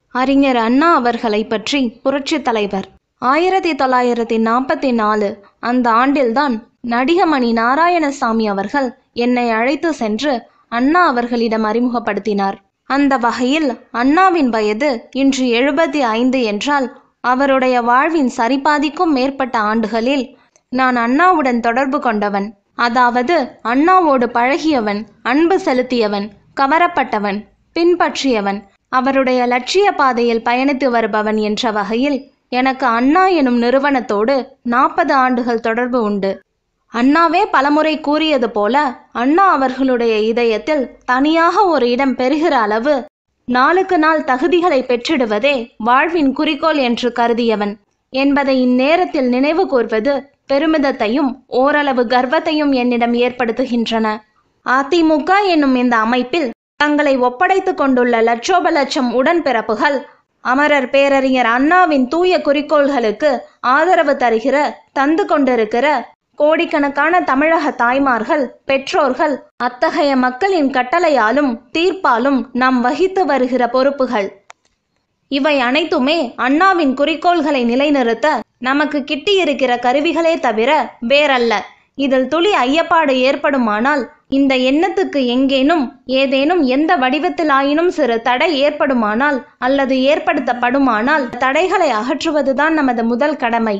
அறிஞர் அண்ணா அவர்களை பற்றி புரட்சித் தலைவர் ஆயிரத்தி தொள்ளாயிரத்தி நாற்பத்தி நாலு அந்த ஆண்டில்தான் நடிகமணி நாராயணசாமி அவர்கள் என்னை அழைத்து சென்று அண்ணா அவர்களிடம் அறிமுகப்படுத்தினார் அந்த வகையில் அண்ணாவின் வயது இன்று எழுபத்தி ஐந்து என்றால் அவருடைய வாழ்வின் சரிபாதிக்கும் மேற்பட்ட ஆண்டுகளில் நான் அண்ணாவுடன் தொடர்பு கொண்டவன் அதாவது அண்ணாவோடு பழகியவன் அன்பு செலுத்தியவன் கவரப்பட்டவன் பின்பற்றியவன் அவருடைய லட்சிய பாதையில் பயணித்து வருபவன் என்ற வகையில் எனக்கு அண்ணா எனும் நிறுவனத்தோடு நாற்பது ஆண்டுகள் தொடர்பு உண்டு அண்ணாவே பலமுறை கூறியது போல அண்ணா அவர்களுடைய இதயத்தில் தனியாக ஒரு இடம் பெறுகிற அளவு நாளுக்கு நாள் தகுதிகளை பெற்றிடுவதே வாழ்வின் குறிக்கோள் என்று கருதியவன் என்பதை இந்நேரத்தில் நினைவு கூர்வது பெருமிதத்தையும் ஓரளவு கர்வத்தையும் என்னிடம் ஏற்படுத்துகின்றன அதிமுக என்னும் இந்த அமைப்பில் தங்களை ஒப்படைத்துக் கொண்டுள்ள லட்சோப லட்சம் உடன்பிறப்புகள் அமரர் பேரறிஞர் அண்ணாவின் தூய குறிக்கோள்களுக்கு ஆதரவு தருகிற தந்து கொண்டிருக்கிற கோடிக்கணக்கான தமிழக தாய்மார்கள் பெற்றோர்கள் அத்தகைய மக்களின் கட்டளையாலும் தீர்ப்பாலும் நாம் வகித்து வருகிற பொறுப்புகள் இவை அனைத்துமே அண்ணாவின் குறிக்கோள்களை நிலைநிறுத்த நமக்கு கிட்டியிருக்கிற கருவிகளே தவிர வேறல்ல இதில் துளி ஐயப்பாடு ஏற்படுமானால் இந்த எண்ணத்துக்கு எங்கேனும் ஏதேனும் எந்த வடிவத்திலாயினும் சிறு தடை ஏற்படுமானால் அல்லது ஏற்படுத்தப்படுமானால் தடைகளை அகற்றுவதுதான் நமது முதல் கடமை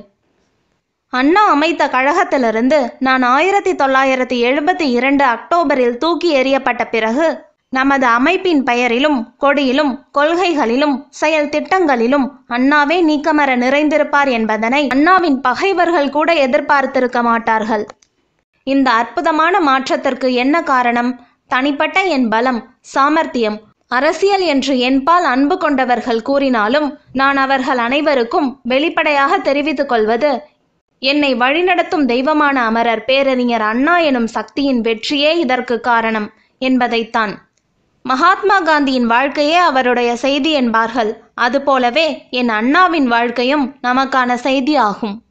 அண்ணா அமைத்த கழகத்திலிருந்து நான் ஆயிரத்தி தொள்ளாயிரத்தி எழுபத்தி இரண்டு அக்டோபரில் தூக்கி எறியப்பட்ட பிறகு நமது அமைப்பின் பெயரிலும் கொடியிலும் கொள்கைகளிலும் செயல் திட்டங்களிலும் அண்ணாவே நீக்கமர நிறைந்திருப்பார் என்பதனை அண்ணாவின் பகைவர்கள் கூட எதிர்பார்த்திருக்க மாட்டார்கள் இந்த அற்புதமான மாற்றத்திற்கு என்ன காரணம் தனிப்பட்ட என் பலம் சாமர்த்தியம் அரசியல் என்று என்பால் அன்பு கொண்டவர்கள் கூறினாலும் நான் அவர்கள் அனைவருக்கும் வெளிப்படையாக தெரிவித்துக் கொள்வது என்னை வழிநடத்தும் தெய்வமான அமரர் பேரறிஞர் அண்ணா எனும் சக்தியின் வெற்றியே இதற்கு காரணம் என்பதைத்தான் மகாத்மா காந்தியின் வாழ்க்கையே அவருடைய செய்தி என்பார்கள் அதுபோலவே என் அண்ணாவின் வாழ்க்கையும் நமக்கான செய்தி ஆகும்